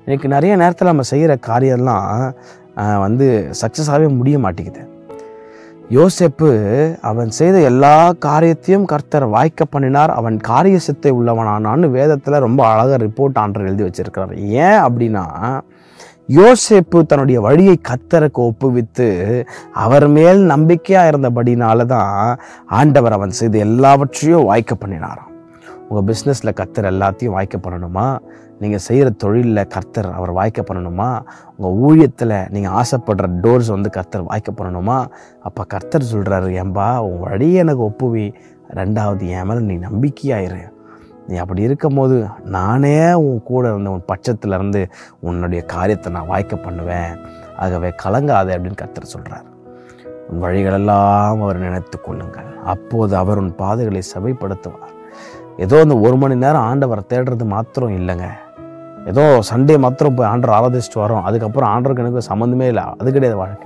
இன்னைக்கு நிறைய நேரத்தில் நம்ம செய்கிற காரியம்லாம் ஆஹ், வந்து சக்ஸஸாகவே முடிய மாட்டேங்குது யோசேப்பு அவன் செய்த எல்லா காரியத்தையும் கர்த்தர் வாய்க்க பண்ணினார் அவன் காரிய சித்தை உள்ளவனானான்னு வேதத்தில் ரொம்ப அழகாக ரிப்போர்ட் ஆண்டர் எழுதி வச்சிருக்கிறார் ஏன் அப்படின்னா யோசேப்பு தன்னுடைய வழியை கத்தருக்கு ஒப்புவித்து அவர் மேல் நம்பிக்கையாக இருந்தபடினால தான் ஆண்டவர் அவன் செய்த எல்லாவற்றையும் வாய்க்க பண்ணினாராம் உங்கள் பிஸ்னஸில் கர்த்தர் எல்லாத்தையும் வாய்க்க பண்ணணுமா நீங்கள் செய்கிற தொழிலில் கர்த்தர் அவர் வாய்க்க பண்ணணுமா உங்கள் ஊழியத்தில் நீங்கள் ஆசைப்படுற டோர்ஸ் வந்து கர்த்தர் வாய்க்க பண்ணணுமா அப்போ கர்த்தர் சொல்கிறாரு ஏம்பா உன் வழியை எனக்கு ஒப்புவி ரெண்டாவது என் மேலே நீ நம்பிக்கையாயிரு நீ அப்படி இருக்கும்போது நானே உன் கூட இருந்த உன் பட்சத்துல இருந்து உன்னுடைய காரியத்தை நான் வாய்க்க பண்ணுவேன் ஆகவே கலங்காதே அப்படின்னு கர்த்தர் சொல்கிறார் உன் வழிகளெல்லாம் அவர் நினைத்து கொள்ளுங்கள் அப்போது அவர் உன் பாதைகளை சபைப்படுத்துவார் ஏதோ அந்த ஒரு மணி நேரம் ஆண்டவரை தேடுறது மாத்திரம் இல்லைங்க ஏதோ சண்டே மாத்திரம் போய் ஆண்டர் ஆராதிச்சுட்டு வரோம் அதுக்கப்புறம் ஆண்டருக்கு எனக்கு சம்மந்தமே இல்லை அது கிடையாது வாழ்க்கை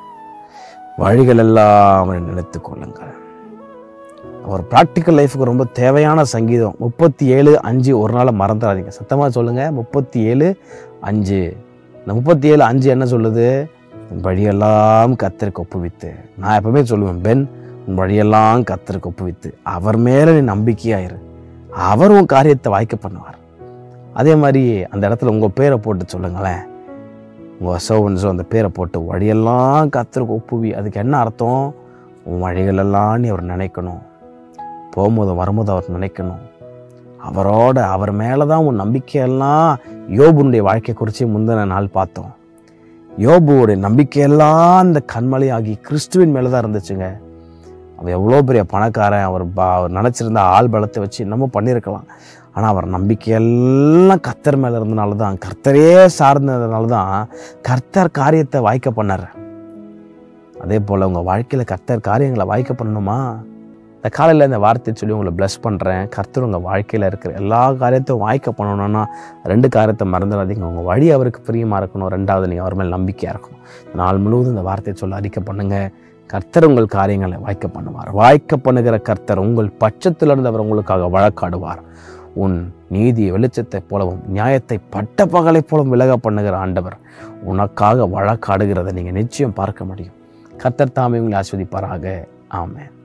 வழிகள் எல்லாம் அவரை நினைத்து கொள்ளுங்கள் ஒரு ப்ராக்டிக்கல் லைஃபுக்கு ரொம்ப தேவையான சங்கீதம் முப்பத்தி ஏழு அஞ்சு ஒரு நாளை மறந்துடாதீங்க சத்தமாக சொல்லுங்கள் முப்பத்தி ஏழு அஞ்சு இந்த முப்பத்தி ஏழு அஞ்சு என்ன சொல்லுது உன் வழியெல்லாம் கத்தருக்கு ஒப்புவித்து நான் எப்பவுமே சொல்லுவேன் பென் உன் வழியெல்லாம் கத்தருக்கு ஒப்புவித்து அவர் மேலே நீ நம்பிக்கையாயிரு அவர் உன் காரியத்தை வாய்க்க பண்ணுவார் அதே மாதிரி அந்த இடத்துல உங்கள் பேரை போட்டு சொல்லுங்களேன் உங்கள் சோவன்ஸோ அந்த பேரை போட்டு வழியெல்லாம் கத்தருக்கு ஒப்புவி அதுக்கு என்ன அர்த்தம் உன் வழிகளெல்லாம் நீ அவர் நினைக்கணும் போகும்போது வரும்போது அவர் நினைக்கணும் அவரோட அவர் மேலே தான் உன் நம்பிக்கையெல்லாம் யோபுனுடைய வாழ்க்கை குறித்து முந்தின நாள் பார்த்தோம் யோபுவோடைய நம்பிக்கையெல்லாம் அந்த கண்மலை ஆகி கிறிஸ்துவின் மேலே தான் இருந்துச்சுங்க அவன் எவ்வளோ பெரிய பணக்காரன் அவர் பா அவர் நினச்சிருந்த ஆள் பலத்தை வச்சு என்னமோ பண்ணியிருக்கலாம் ஆனால் அவர் நம்பிக்கையெல்லாம் கர்த்தர் மேலே இருந்தனால தான் கர்த்தரே சார்ந்ததுனால தான் கர்த்தர் காரியத்தை வாய்க்க பண்ணார் அதே போல் உங்கள் வாழ்க்கையில் கர்த்தர் காரியங்களை வாய்க்க பண்ணணுமா இந்த காலையில் இந்த வார்த்தை சொல்லி உங்களை ப்ளஸ் பண்ணுறேன் கர்த்தர் உங்கள் வாழ்க்கையில் இருக்கிற எல்லா காரியத்தையும் வாய்க்க பண்ணணும்னா ரெண்டு காரியத்தை மறந்துடாதீங்க உங்கள் வழி அவருக்கு பிரியமாக இருக்கணும் ரெண்டாவது நீங்கள் அவர் மேல் நம்பிக்கையாக இருக்கணும் இந்த நாள் முழுவதும் இந்த வார்த்தையை சொல்ல அறிக்கை பண்ணுங்கள் கர்த்தர் உங்கள் காரியங்களை வாய்க்க பண்ணுவார் வாய்க்க பண்ணுகிற கர்த்தர் உங்கள் பட்சத்திலிருந்து அவர் உங்களுக்காக வழக்காடுவார் உன் நீதி வெளிச்சத்தை போலவும் நியாயத்தை பட்ட பகலைப் போலவும் விலக பண்ணுகிற ஆண்டவர் உனக்காக வழக்காடுகிறதை நீங்கள் நிச்சயம் பார்க்க முடியும் கர்த்தர் தாமே உங்களை ஆஸ்வதிப்பாராக ஆமென்